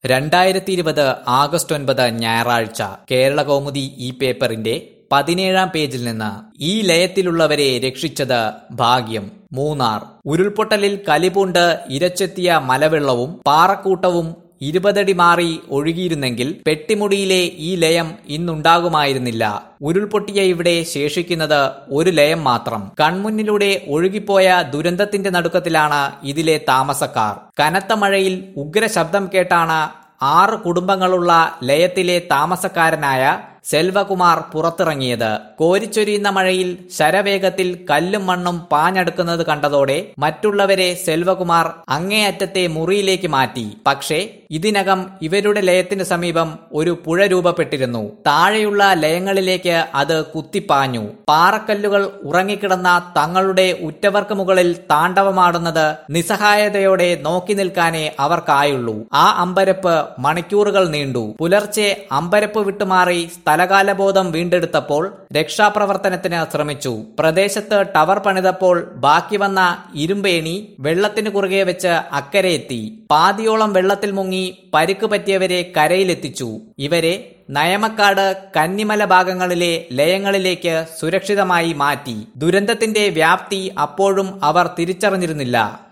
രണ്ടായിരത്തി ഇരുപത് ആഗസ്റ്റ് ഒൻപത് ഞായറാഴ്ച കേരള കൗമുദി ഈ പേപ്പറിന്റെ പതിനേഴാം പേജിൽ നിന്ന് ഈ ലയത്തിലുള്ളവരെ രക്ഷിച്ചത് ഭാഗ്യം മൂന്നാർ ഉരുൾപൊട്ടലിൽ കലിപൂണ്ട് ഇരച്ചെത്തിയ മലവെള്ളവും പാറക്കൂട്ടവും ഇരുപതടി മാറി ഒഴുകിയിരുന്നെങ്കിൽ പെട്ടിമുടിയിലെ ഈ ലയം ഇന്നുണ്ടാകുമായിരുന്നില്ല ഉരുൾപൊട്ടിയ ഇവിടെ ശേഷിക്കുന്നത് ഒരു ലയം മാത്രം കൺമുന്നിലൂടെ ഒഴുകിപ്പോയ ദുരന്തത്തിന്റെ നടുക്കത്തിലാണ് ഇതിലെ താമസക്കാർ കനത്ത മഴയിൽ ഉഗ്ര ശബ്ദം കേട്ടാണ് ആറ് കുടുംബങ്ങളുള്ള ലയത്തിലെ താമസക്കാരനായ സെൽവകുമാർ പുറത്തിറങ്ങിയത് കോരിച്ചൊരിയുന്ന മഴയിൽ ശരവേഗത്തിൽ കല്ലും മണ്ണും പാഞ്ഞെടുക്കുന്നത് കണ്ടതോടെ മറ്റുള്ളവരെ സെൽവകുമാർ അങ്ങേയറ്റത്തെ മുറിയിലേക്ക് മാറ്റി പക്ഷേ ഇതിനകം ഇവരുടെ ലയത്തിന് സമീപം ഒരു പുഴ രൂപപ്പെട്ടിരുന്നു താഴെയുള്ള ലയങ്ങളിലേക്ക് അത് കുത്തിപ്പാഞ്ഞു പാറക്കല്ലുകൾ ഉറങ്ങിക്കിടന്ന തങ്ങളുടെ ഉറ്റവർക്ക് മുകളിൽ താണ്ഡവമാടുന്നത് നിസ്സഹായതയോടെ നോക്കി നിൽക്കാനേ അവർക്കായുള്ളൂ ആ അമ്പരപ്പ് മണിക്കൂറുകൾ നീണ്ടു പുലർച്ചെ അമ്പരപ്പ് വിട്ടുമാറി സ്ഥലകാലബോധം വീണ്ടെടുത്തപ്പോൾ രക്ഷാപ്രവർത്തനത്തിന് ശ്രമിച്ചു പ്രദേശത്ത് ടവർ പണിതപ്പോൾ ബാക്കി വന്ന ഇരുമ്പേണി വെള്ളത്തിന് കുറുകെ വെച്ച് അക്കരെ എത്തി പാതിയോളം വെള്ളത്തിൽ മുങ്ങി പരിക്ക് പറ്റിയവരെ കരയിലെത്തിച്ചു ഇവരെ നയമക്കാട് കന്നിമല ഭാഗങ്ങളിലെ ലയങ്ങളിലേക്ക് സുരക്ഷിതമായി മാറ്റി ദുരന്തത്തിന്റെ വ്യാപ്തി അപ്പോഴും അവർ തിരിച്ചറിഞ്ഞിരുന്നില്ല